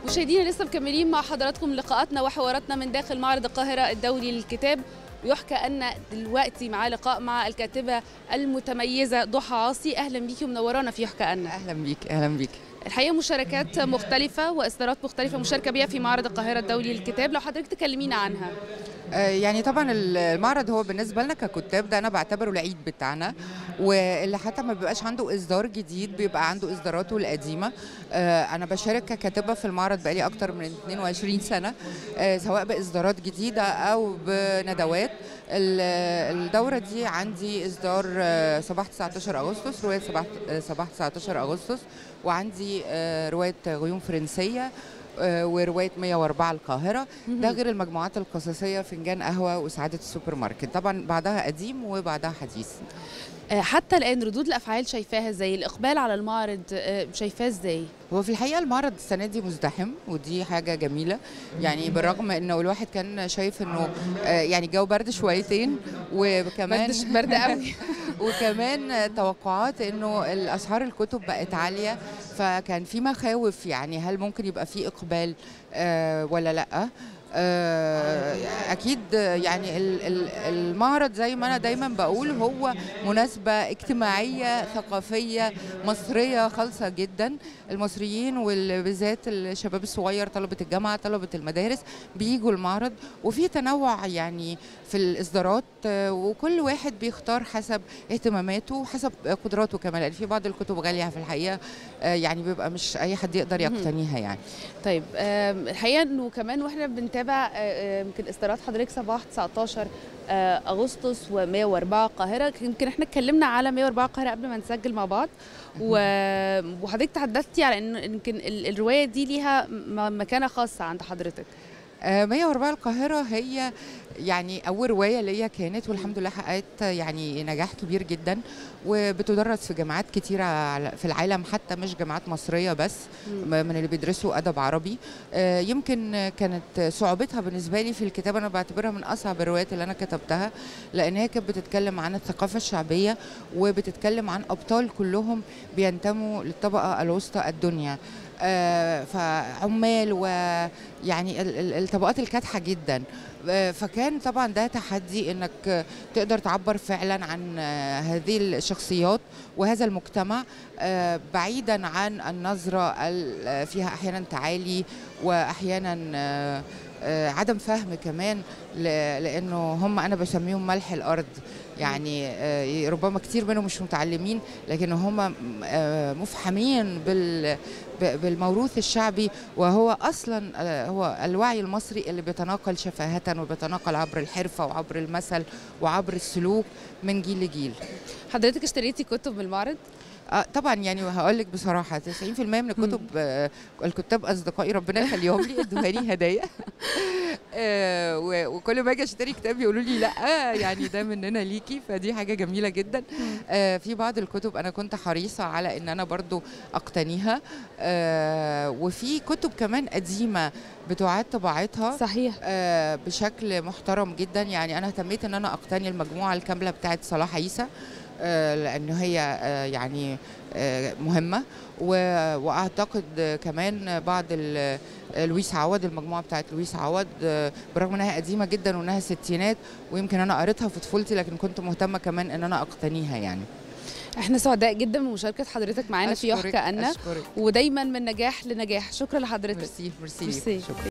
مشاهدينا لسه مكملين مع حضراتكم لقاءاتنا وحواراتنا من داخل معرض القاهرة الدولي للكتاب ويحكى أن دلوقتي معاه لقاء مع الكاتبة المتميزة ضحى عاصي أهلا بيكي ومنورانا في يحكى أن اهلا بيك اهلا بيك الحقيقة مشاركات مختلفة وإصدارات مختلفة مشاركة بيها في معرض القاهرة الدولي للكتاب لو حضرتك تكلمينا عنها آه، يعني طبعا المعرض هو بالنسبه لنا ككتاب ده انا بعتبره العيد بتاعنا واللي حتى ما بيبقاش عنده اصدار جديد بيبقى عنده اصداراته القديمه آه، انا بشارك ككاتبه في المعرض بقالي اكتر من 22 سنه آه، سواء باصدارات جديده او بندوات ال- الدوره دي عندي اصدار آه، صباح 19 اغسطس روايه صباح آه، صباح 19 اغسطس وعندي آه، روايه غيوم فرنسيه آه، وروايه 104 القاهره ده غير المجموعات القصصيه فنجان قهوه وسعاده السوبر ماركت طبعا بعدها قديم وبعدها حديث آه، حتى الآن ردود الأفعال شايفاها ازاي الإقبال على المعرض آه، شايفاه ازاي هو في الحقيقه المعرض السنه دي مزدحم ودي حاجه جميله يعني بالرغم انه الواحد كان شايف انه آه، يعني الجو برد شويتين وكمان برد برد قوي وكمان توقعات انه الاسعار الكتب بقت عاليه فكان في مخاوف يعني هل ممكن يبقى في اقبال آه ولا لا آه، اكيد يعني ال- ال- المعرض زي ما انا دايما بقول هو مناسبه اجتماعيه ثقافيه مصريه خالصه جدا المصريين وبالذات الشباب الصغير طلبه الجامعه طلبه المدارس بيجوا المعرض وفي تنوع يعني في الاصدارات آه، وكل واحد بيختار حسب اهتماماته وحسب قدراته كمان لان في بعض الكتب غاليه في الحقيقه آه، يعني بيبقى مش اي حد يقدر مهم. يقتنيها يعني طيب آم، الحقيقه انه كمان واحنا بنتابع آه، آه، يمكن اصدارات حضرتك صباح 19 آه، اغسطس و104 القاهره يمكن احنا اتكلمنا على 104 القاهره قبل ما نسجل مع بعض و- وحضرتك تحدثتي على ان يمكن ال- الروايه دي ليها م- مكانه خاصه عند حضرتك آه، 104 القاهرة هي يعني أول رواية ليا كانت والحمد لله حققت يعني نجاح كبير جدا وبتدرس في جامعات كتيرة على- في العالم حتى مش جامعات مصرية بس م- من اللي بيدرسوا أدب عربي آه، يمكن كانت صعوبتها بالنسبة لي في الكتابة أنا بعتبرها من أصعب الروايات اللي أنا كتبتها لأن هي كانت بتتكلم عن الثقافة الشعبية وبتتكلم عن أبطال كلهم بينتموا للطبقة الوسطى الدنيا آه، فعمال ويعني ال- ال- الطبقات الكادحه جدا آه، فكان طبعا ده تحدي انك آه، تقدر تعبر فعلا عن آه، هذه الشخصيات وهذا المجتمع آه، بعيدا عن النظره ال- فيها احيانا تعالي واحيانا آه، آه، عدم فهم كمان ل- لانه هم انا بسميهم ملح الارض يعني آه، ربما كتير منهم مش متعلمين لكن هم آه، مفحمين بال ب- بالموروث الشعبي وهو اصلا آه، هو الوعي المصري اللي بيتناقل شفاهه وبيتناقل عبر الحرفه وعبر المثل وعبر السلوك من جيل لجيل حضرتك اشتريتي كتب من المعرض آه طبعا يعني هقول لك بصراحه 90% من الكتب آه الكتاب اصدقائي ربنا يخليهم لي ادوهاني هدايا آه و- وكل ما اجي اشتري كتاب يقولوا لي لا يعني ده مننا ليكي فدي حاجه جميله جدا آه في بعض الكتب انا كنت حريصه على ان انا برضو اقتنيها آه وفي كتب كمان قديمه بتعاد طباعتها صحيح آه، بشكل محترم جدا يعني انا اهتميت ان انا اقتني المجموعه الكامله بتاعت صلاح عيسى آه، لان هي آه، يعني آه، مهمه و- واعتقد آه، كمان بعض ال- لويس عوض المجموعه بتاعت لويس عوض آه، برغم انها قديمه جدا وانها ستينات ويمكن انا قريتها في طفولتي لكن كنت مهتمه كمان ان انا اقتنيها يعني احنا سعداء جدا بمشاركه حضرتك معانا في أشكرك- يحكى أن اشكرك ودايما من نجاح لنجاح شكرا لحضرتك ميرسي ميرسي ميرسي. شكرا